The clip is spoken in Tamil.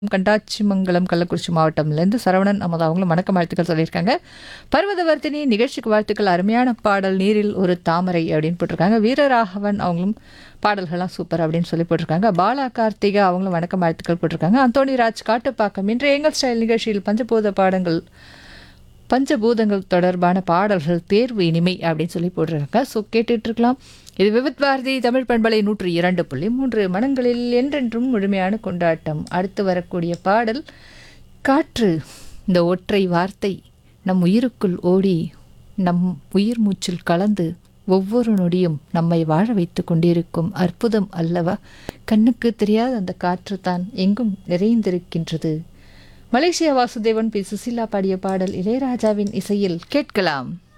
கண்டாச்சிமங்கலம் கள்ளக்குறிச்சி மாவட்டம்லேருந்து சரவணன் அமதா அவங்களும் வணக்கம் வாழ்த்துக்கள் சொல்லியிருக்காங்க பர்வதவர்த்தினி நிகழ்ச்சிக்கு வாழ்த்துக்கள் அருமையான பாடல் நீரில் ஒரு தாமரை அப்படின்னு போட்டிருக்காங்க வீரராகவன் அவங்களும் பாடல்கள்லாம் சூப்பர் அப்படின்னு சொல்லி போட்டிருக்காங்க பாலா கார்த்திகா அவங்களும் வணக்கம் வாழ்த்துக்கள் போட்டிருக்காங்க அந்தோணி ராஜ் காட்டுப்பாக்கம் இன்று எங்கள் ஸ்டைல் நிகழ்ச்சியில் பஞ்சபூத பாடங்கள் பஞ்சபூதங்கள் தொடர்பான பாடல்கள் தேர்வு இனிமை அப்படின்னு சொல்லி போட்டிருக்காங்க ஸோ கேட்டுட்டு இருக்கலாம் இது விவித் பாரதி தமிழ் பண்பலை நூற்று இரண்டு புள்ளி மூன்று மனங்களில் என்றென்றும் முழுமையான கொண்டாட்டம் அடுத்து வரக்கூடிய பாடல் காற்று இந்த ஒற்றை வார்த்தை நம் உயிருக்குள் ஓடி நம் உயிர் மூச்சில் கலந்து ஒவ்வொரு நொடியும் நம்மை வாழ வைத்து கொண்டிருக்கும் அற்புதம் அல்லவா கண்ணுக்கு தெரியாத அந்த காற்று தான் எங்கும் நிறைந்திருக்கின்றது மலேசியா வாசுதேவன் பி சுசிலா பாடிய பாடல் இளையராஜாவின் இசையில் கேட்கலாம்